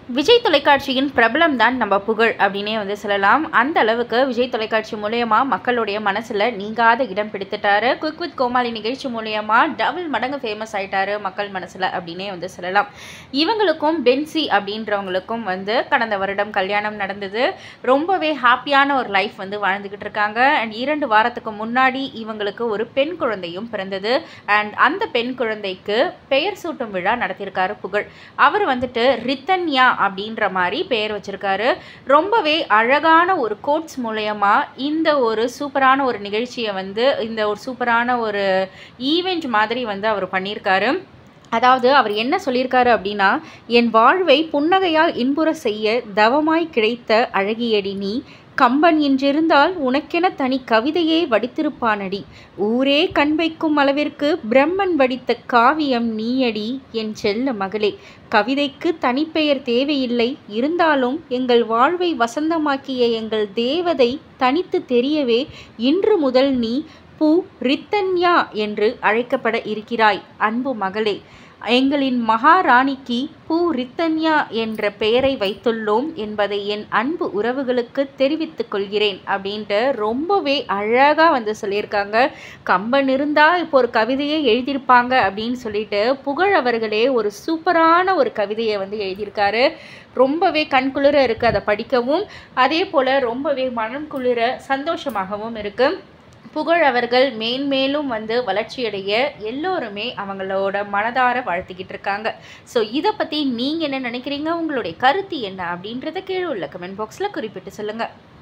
விஜய் தொலைக்காட்சியின் பிரபலம் தான் நம்ம புகழ் அப்படின்னே வந்து சொல்லலாம் அந்த அளவுக்கு விஜய் தொலைக்காட்சி மூலயமா மக்களுடைய மனசில் நீங்காத இடம் பிடித்துட்டாரு குக் வித் கோமாளி நிகழ்ச்சி மூலயமா டபுள் மடங்கு ஃபேமஸ் ஆயிட்டாரு மக்கள் மனசில் அப்படின்னே வந்து சொல்லலாம் இவங்களுக்கும் பென்சி அப்படின்றவங்களுக்கும் வந்து கடந்த வருடம் கல்யாணம் நடந்தது ரொம்பவே ஹாப்பியான ஒரு லைஃப் வந்து வாழ்ந்துக்கிட்டு இருக்காங்க அண்ட் இரண்டு வாரத்துக்கு முன்னாடி இவங்களுக்கு ஒரு பெண் குழந்தையும் பிறந்தது அண்ட் அந்த பெண் குழந்தைக்கு பெயர் சூட்டும் விழா நடத்தியிருக்காரு புகழ் அவர் வந்துட்டு ரித்தன்யா அப்படின்ற மாதிரி பெயர் வச்சிருக்காரு ரொம்பவே அழகான ஒரு கோட்ஸ் மூலயமா இந்த ஒரு சூப்பரான ஒரு நிகழ்ச்சியை வந்து இந்த ஒரு சூப்பரான ஒரு ஈவெண்ட் மாதிரி வந்து அவர் பண்ணியிருக்காரு அதாவது அவர் என்ன சொல்லியிருக்காரு அப்படின்னா என் வாழ்வை புன்னகையால் இன்புற செய்ய தவமாய் கிடைத்த அழகியடி நீ கம்பன் என்றிருந்தால் உனக்கென தனி கவிதையே வடித்திருப்பானடி ஊரே கண் வைக்கும் அளவிற்கு பிரம்மன் வடித்த காவியம் நீயடி என் செல்ல மகளே கவிதைக்கு தனிப்பெயர் தேவையில்லை இருந்தாலும் எங்கள் வாழ்வை வசந்தமாக்கிய எங்கள் தேவதை தனித்து தெரியவே இன்று முதல் நீ பூ ரித்தன்யா என்று அழைக்கப்பட இருக்கிறாய் அன்பு மகளே எங்களின் மகாராணிக்கு பூ ரித்தன்யா என்ற பெயரை வைத்துள்ளோம் என்பதை என் அன்பு உறவுகளுக்கு தெரிவித்துக் கொள்கிறேன் அப்படின்ட்டு ரொம்பவே அழகாக வந்து சொல்லியிருக்காங்க கம்பன் இருந்தால் இப்போ ஒரு கவிதையை எழுதியிருப்பாங்க அப்படின்னு சொல்லிட்டு புகழ் அவர்களே ஒரு சூப்பரான ஒரு கவிதையை வந்து எழுதியிருக்காரு ரொம்பவே கண்குளிர இருக்குது அதை படிக்கவும் அதே போல் ரொம்பவே மனம் குளிர சந்தோஷமாகவும் இருக்குது புகழ் அவர்கள் மேன்மேலும் வந்து வளர்ச்சியடைய எல்லோருமே அவங்களோட மனதார வாழ்த்திக்கிட்டு இருக்காங்க ஸோ இதை பற்றி நீங்கள் என்ன நினைக்கிறீங்க உங்களுடைய கருத்து என்ன அப்படின்றத கீழே உள்ள கமெண்ட் பாக்ஸில் குறிப்பிட்டு சொல்லுங்கள்